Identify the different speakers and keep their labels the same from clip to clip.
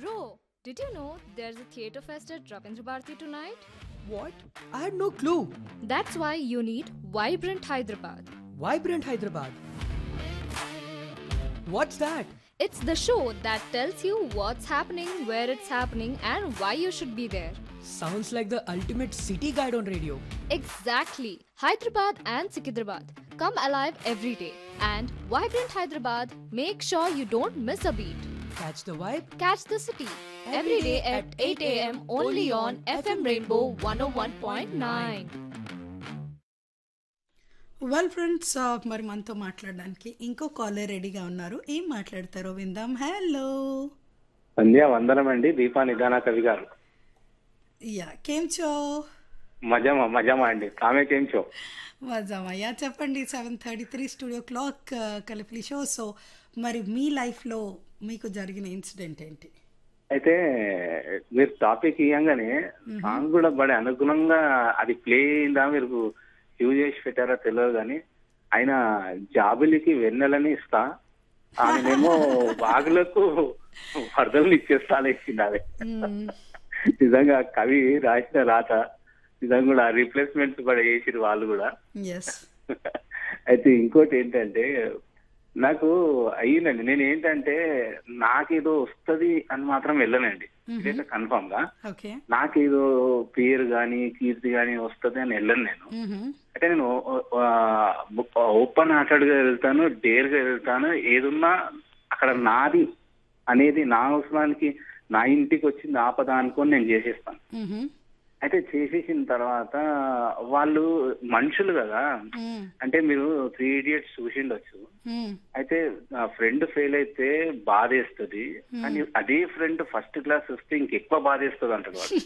Speaker 1: Bro, did you know there's a theatre fest at Ravindra Bharati tonight?
Speaker 2: What? I had no clue.
Speaker 1: That's why you need Vibrant Hyderabad.
Speaker 2: Vibrant Hyderabad. What's that?
Speaker 1: It's the show that tells you what's happening, where it's happening, and why you should be there.
Speaker 2: Sounds like the ultimate city guide on radio.
Speaker 1: Exactly. Hyderabad and Sikidrabad. Come alive every day. And Vibrant Hyderabad, make sure you don't miss a beat.
Speaker 2: Catch the vibe?
Speaker 1: Catch the city every day at 8 a.m. only on FM Rainbow 101.9.
Speaker 3: Well friends మరి మనతో మాట్లాడడానికి ఇంకో caller రెడీగా ఉన్నారు ఏం మాట్లాడతారో విందాం hello
Speaker 4: సంధ్యా వందనం అండి దీపా నిదాన కవి గారు
Speaker 3: యా కేమ్ చో
Speaker 4: మజమా మజమా అండి ఆమె కేంచో
Speaker 3: మజామయ్యా చెప్పండి seven thirty three studio clock కలిపి షో సో మరి మీ లైఫ్లో మీకు జరిగిన ఇన్సిడెంట్ ఏంటి
Speaker 4: అయితే మీరు టాపిక్ ఇవ్వగానే సాంగ్ కూడా బడి అనుగుణంగా అది ప్లే అయిందా మీరు యూజ్ చేసి పెట్టారో తెలియదు కానీ ఆయన జాబులకి వెన్నెలని ఇస్తా ఆమెనేమో బాగులకు వరదలు ఇచ్చేస్తా ఇచ్చింది ఆమె నిజంగా కవి రాసిన రాత నిజంగా కూడా రీప్లేస్మెంట్స్ కూడా చేసిరు వాళ్ళు కూడా
Speaker 3: ఎస్
Speaker 4: అయితే ఇంకోటి ఏంటంటే నాకు అయ్యిందండి నేను ఏంటంటే నాకేదో వస్తది అని మాత్రం వెళ్ళనండి ఇదైతే కన్ఫామ్ గా
Speaker 3: ఓకే
Speaker 4: నాకేదో పేరు గాని కీర్తి గాని వస్తది అని వెళ్ళను నేను అంటే నేను ఓపెన్ హార్టెడ్ గా వెళ్తాను డేర్ గా వెళ్తాను ఏదున్నా అక్కడ నాది అనేది నా అవసరానికి నా ఇంటికి వచ్చింది ఆపద అనుకొని నేను చేసేస్తాను అయితే చేసేసిన తర్వాత వాళ్ళు మనుషులు కదా అంటే మీరు త్రీ ఇడియట్స్ చూసిండొచ్చు అయితే ఫ్రెండ్ ఫెయిల్ అయితే బాధేస్తుంది కానీ అదే ఫ్రెండ్ ఫస్ట్ క్లాస్ వస్తే ఇంకెక్కువ బాధేస్తుంది అంటారు వాడు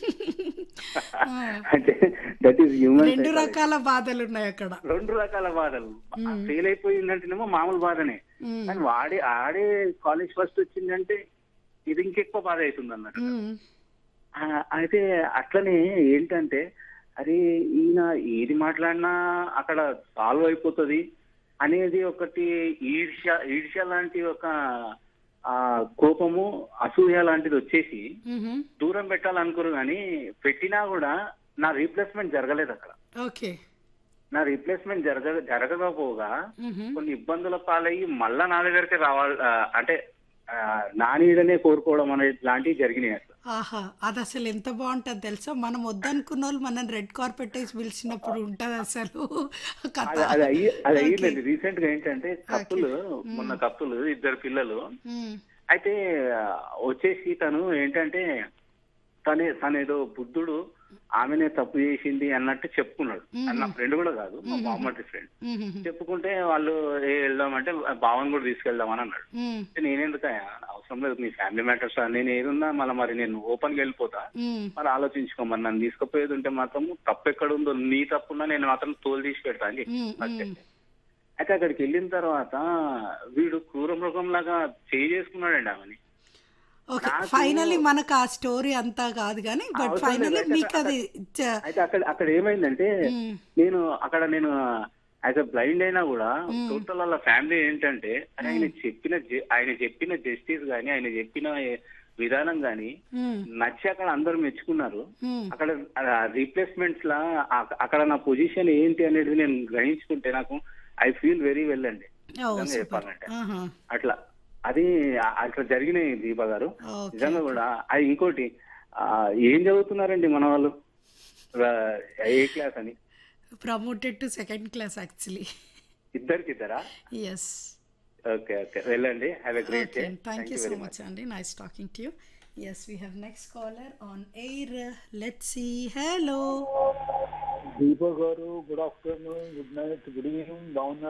Speaker 4: అంటే దట్ ఈస్ హ్యూమన్
Speaker 3: రెండు రకాల బాధలు ఉన్నాయి అక్కడ
Speaker 4: రెండు రకాల బాధలు ఫెయిల్ అయిపోయిందంటేనేమో మామూలు బాధనే కానీ వాడే ఆడే కాలేజ్ ఫస్ట్ వచ్చిందంటే ఇది ఇంకెక్కువ బాధ అవుతుంది అన్నట్టు ఆ, అయితే అట్లనే ఏంటంటే అరే ఈయన ఏది మాట్లాడినా అక్కడ సాల్వ్ అయిపోతుంది అనేది ఒకటి ఈర్ష్య ఈర్ష్య లాంటి ఒక ఆ కోపము అసూయ లాంటిది వచ్చేసి దూరం పెట్టాలనుకోరు కానీ పెట్టినా కూడా నా రీప్లేస్మెంట్ జరగలేదు అక్కడ
Speaker 3: ఓకే
Speaker 4: నా రీప్లేస్మెంట్ జరగ జరగకపోగా కొన్ని ఇబ్బందుల పాలయ్యి మళ్ళా నా దగ్గరికి రావాలి ఆ, అంటే ఆ, నా నీడనే కోరుకోవడం అనేది లాంటివి జరిగినాయి అసలు
Speaker 3: ఆహా అది అసలు ఎంత బాగుంటుంది తెలుసా మనం వద్దనుకున్న వాళ్ళు మనం రెడ్ కార్పెట్ వేసి పిలిచినప్పుడు ఉంటది అసలు కథ
Speaker 4: అది అది అయ్యి అది అయ్యిందండి రీసెంట్ గా ఏంటంటే కప్పులు మొన్న కప్పులు ఇద్దరు పిల్లలు
Speaker 3: మ్మ్.
Speaker 4: అయితే ఆ, వచ్చేసి తను ఏంటంటే తనే తను ఏదో బుద్ధుడు ఆమెనే తప్పు చేసింది అన్నట్టు చెప్పుకున్నాడు అది నా ఫ్రెండ్ కూడా కాదు మా బామ్మటి ఫ్రెండ్
Speaker 3: మ్మ్.
Speaker 4: చెప్పుకుంటే వాళ్ళు ఏ వెళ్దామంటే భావన్ కూడా తీసుకెళ్దామని అన్నాడు
Speaker 3: మ్మ్.
Speaker 4: నేనెందుకు అవసరం లేదు మీ ఫ్యామిలీ మ్యాటర్స్ నేను ఏదున్నా మళ్ళీ మరి నేను ఓపెన్ గా వెళ్ళిపోతా
Speaker 3: మ్మ్.
Speaker 4: మరి ఆలోచించుకో మరి నన్ను తీసుకుపోయేది ఉంటే మాత్రం తప్పు ఎక్కడ ఉందో నీ తప్పున్నా నేను మాత్రం తోలు తీసి పెడతా అని చెప్పి
Speaker 3: మ్మ్.
Speaker 4: అంతే.
Speaker 3: మ్మ్.
Speaker 4: అయితే అక్కడికి వెళ్ళిన తర్వాత వీడు క్రూర మృగం లాగా చేయి చేసుకున్నాడండి ఆమెని
Speaker 3: ఓకే
Speaker 4: నాకు-
Speaker 3: ఫైనల్లీ మనకు ఆ స్టోరీ అంతా కాదు కానీ బట్
Speaker 4: అవసరం లేదు.
Speaker 3: ఫైనల్లీ
Speaker 4: అయితే
Speaker 3: మీకు అది చ-
Speaker 4: అయితే అక్కడ అక్కడ ఏమైందంటే
Speaker 3: మ్మ్.
Speaker 4: నేను అక్కడ నేను యాజ్ అ బ్లైండ్ అయినా కూడా టోటల్ వాళ్ళ ఫ్యామిలీ ఏంటంటే ఆయన చెప్పిన జ- ఆయన చెప్పిన జస్టిస్ గాని ఆయన చెప్పిన విధానం గాని
Speaker 3: మ్మ్.
Speaker 4: నచ్చి అక్కడ అందరూ మెచ్చుకున్నారు
Speaker 3: మ్మ్.
Speaker 4: అక్కడ రీప్లేస్మెంట్స్ లా అ- అక్కడ నా పొజిషన్ ఏంటి అనేది నేను గ్రహించుకుంటే నాకు ఐ ఫీల్ వెరీ వెల్ అండి
Speaker 3: ఓ,
Speaker 4: నిజంగా
Speaker 3: సూపర్.
Speaker 4: చెప్పాలంటే
Speaker 3: ఆహా.
Speaker 4: అట్లా అది ఆ- అట్లా జరిగినాయి దీప గారు
Speaker 3: ఓకే.
Speaker 4: నిజంగా కూడా అది ఇంకోటి ఆ, ఏం చదువుతున్నారండి మన వాళ్ళు రా- ఏ క్లాస్ అని
Speaker 3: promoted to second class actually
Speaker 4: ఇద్దరికి ఇద్దరా
Speaker 3: ఎస్
Speaker 4: ఓకే ఓకే వెళ్ళండి have a great day
Speaker 3: okay thank you so
Speaker 4: very
Speaker 3: much అండి nice talking to you yes we have next caller on air let see hello
Speaker 5: Deepak garu good afternoon good night good evening బాగున్నారు